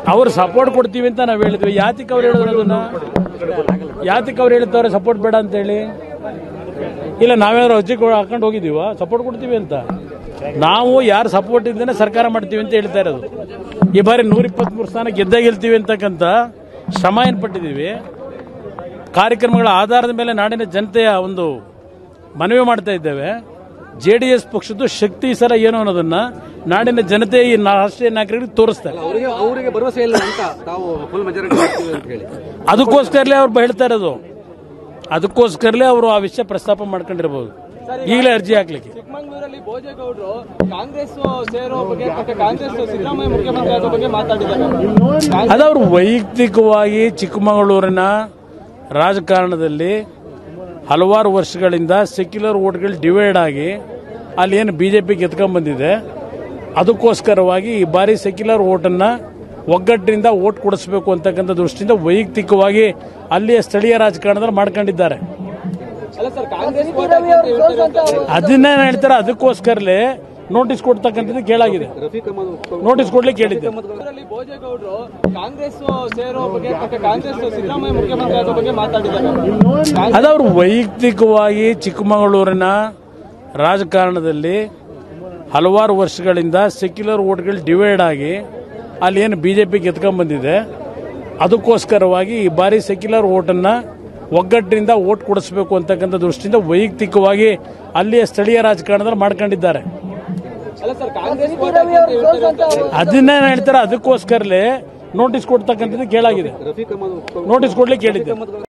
ಅವ್ರು ಸಪೋರ್ಟ್ ಕೊಡ್ತೀವಿ ಅಂತ ನಾವು ಹೇಳಿದ್ವಿ ಯಾತಿಕ್ ಅವ್ರು ಹೇಳಿದ್ರು ಅದನ್ನ ಯಾತಿಕ್ ಅವ್ರು ಹೇಳ್ತವ್ರೆ ಸಪೋರ್ಟ್ ಬೇಡ ಅಂತ ಹೇಳಿ ಇಲ್ಲ ನಾವೇನಾದ್ರು ಅರ್ಜಿ ಕೊ- ಹಾಕೊಂಡು ಹೋಗಿದೀವ ಸಪೋರ್ಟ್ ಕೊಡ್ತೀವಿ ಅಂತ ನಾವು ಯಾರು ಸಪೋರ್ಟ್ ಇದ್ದೇನೆ ಸರ್ಕಾರ ಮಾಡ್ತೀವಿ ಅಂತ ಹೇಳ್ತಾ ಇರೋದು ಈ ಬಾರಿ ನೂರ ಇಪ್ಪತ್ಮೂರು ಸ್ಥಾನ ಗೆದ್ದ ಗೆಲ್ತೀವಿ ಅಂತಕ್ಕಂಥ ಶ್ರಮ ಏನು ಪಟ್ಟಿದ್ದೀವಿ ಕಾರ್ಯಕ್ರಮಗಳ ಆಧಾರದ ಮೇಲೆ ನಾಡಿನ ಜನತೆಯ ಒಂದು ಮನವಿ ಮಾಡ್ತಾ ಇದ್ದೇವೆ ಜೆ ಡಿ ಎಸ್ ಪಕ್ಷದ್ದು ಶಕ್ತಿ ಈ ಸಲ ಏನು ಅನ್ನೋದನ್ನ ನಾಡಿನ ಜನತೆ ಈ ನಾ- ರಾಷ್ಟ್ರೀಯ ನಾಯಕರಿಗೆ ತೋರಿಸ್ತಾರೆ ಅವರಿಗೆ ಅವರಿಗೆ ಭರವಸೆ ಇಲ್ಲ ಅಂತ ತಾವು ಫುಲ್ ಮೆಜಾರಿಟಿ ಮಾಡ್ತೀವಿ ಅಂತ ಹೇಳಿ ಅದಕ್ಕೋಸ್ಕರಲೇ ಅವ್ರು ಹೇಳ್ತಾ ಇರೋದು ಅದಕ್ಕೋಸ್ಕರಲೇ ಅವರು ಆ ವಿಷಯ ಪ್ರಸ್ತಾಪ ಮಾಡ್ಕೊಂಡಿರ್ಬೋದು ಈಗಲೇ ಅರ್ಜಿ ಹಾಕ್ಲಿಕ್ಕೆ ಚಿಕ್ಕಮಗಳೂರಲ್ಲಿ ಭೋಜೇಗೌಡರು ಕಾಂಗ್ರೆಸ್ ಸೇರೋ ಬಗ್ಗೆ ಮತ್ತೆ ಕಾಂಗ್ರೆಸ್ ಸಿದ್ದರಾಮಯ್ಯ ಮುಖ್ಯಮಂತ್ರಿ ಆಗೋ ಬಗ್ಗೆ ಮಾತಾಡಿದ್ದಾರೆ ಅದವರು ವೈಯಕ್ತಿಕವಾಗಿ ಚಿಕ್ಕಮಗಳೂರಿನ ರಾಜಕಾರಣದಲ್ಲಿ ಹಲವಾರು ವರ್ಷಗಳಿಂದ ಸೆಕ್ಯುಲರ್ ವೋಟ್ಗಳು ಡಿವೈಡ್ ಆಗಿ ಅಲ್ಲಿ ಏನು ಬಿ ಜೆ ಪಿ ಗೆದ್ಕೊಂಡ್ಬಂದಿದೆ ಅದಕ್ಕೋಸ್ಕರವಾಗಿ ಈ ಬಾರಿ ಸೆಕ್ಯುಲರ್ ವೋಟನ್ನ ಒಗ್ಗಟ್ಟಿನಿಂದ ವೋಟ್ ಕೊಡಿಸಬೇಕು ಅಂತಕ್ಕಂಥ ದೃಷ್ಟಿಯಿಂದ ವೈಯಕ್ತಿಕವಾಗಿ ಅಲ್ಲಿಯ ಸ್ಥಳೀಯ ರಾಜಕಾರಣದಲ್ಲಿ ಮಾಡ್ಕೊಂಡಿದ್ದಾರೆ ಅಲ್ಲ ಸರ್ ಕಾಂಗ್ರೆಸ್ vote ಹಾಕಿ ಅಂತ ಹೇಳ್ತಾರೆ ಅಂತ. ಅದನ್ನೇನು ಹೇಳ್ತಾರೆ ಅದಕ್ಕೋಸ್ಕರಲೇ ನೋಟಿಸ್ ಕೊಡ್ತಕ್ಕಂಥದ್ದು ಕೇಳಾಗಿದೆ ರಫೀಕ್ ಅಹಮದ್ ನೋಟಿಸ್ ಕೊಡ್ಲಿಕ್ಕೆ ಹೇಳಿದ್ದೆ ಚಿಕ್ಕಮಗಳೂರಲ್ಲಿ ಭೋಜೇಗೌಡರು ಕಾಂಗ್ರೆಸ್ ಸೇರೋ ಬಗ್ಗೆ ಮತ್ತೆ ಕಾಂಗ್ರೆಸ್ ಸಿದ್ದರಾಮಯ್ಯ ಮುಖ್ಯಮಂತ್ರಿ ಆಗೋ ಬಗ್ಗೆ ಮಾತಾಡಿದ್ದಾರೆ ಅದವರು ವೈಯಕ್ತಿಕವಾಗಿ ಚಿಕ್ಕಮಗಳೂರಿನ ರಾಜಕಾರಣದಲ್ಲಿ ಹಲವಾರು ವರ್ಷಗಳಿಂದ ಸೆಕ್ಯುಲರ್ ವೋಟ್ಗಳು ಡಿವೈಡ್ ಆಗಿ ಅಲ್ಲಿ ಏನು ಬಿ ಜೆ ಪಿ ಗೆದ್ಕೊಂಡ್ಬಂದಿದೆ ಅದಕ್ಕೋಸ್ಕರವಾಗಿ ಈ ಬಾರಿ ಸೆಕ್ಯುಲರ್ ವೋಟನ್ನ ಒಗ್ಗಟ್ಟಿನಿಂದ ವೋಟ್ ಕೊಡಿಸಬೇಕು ಅಂತಕ್ಕಂಥ ದೃಷ್ಟಿಯಿಂದ ವೈಯಕ್ತಿಕವಾಗಿ ಅಲ್ಲಿಯ ಸ್ಥಳೀಯ ರಾಜಕಾರಣದಲ್ಲಿ ಮಾಡ್ಕೊಂಡಿದ್ದಾರೆ ಅಲ್ಲ ಸರ್ ಕಾಂಗ್ರೆಸ್ vote ಹಾಕಿ ಅಂತ ಹೇಳ್ತಾರೆ ಅಂತ. ಅದನ್ನೇನು ಹೇಳ್ತಾರೆ ಅದಕ್ಕೋಸ್ಕರಲೇ ನೋಟಿಸ್ ಕೊಡ್ತಕ್ಕಂಥದ್ದು ಕೇಳಾಗಿದೆ ರಫೀಕ್ ಅಹಮದ್ ನೋಟಿಸ್ ಕೊಡ್ಲಿಕ್ಕೆ ಹೇಳಿದ್ದೆ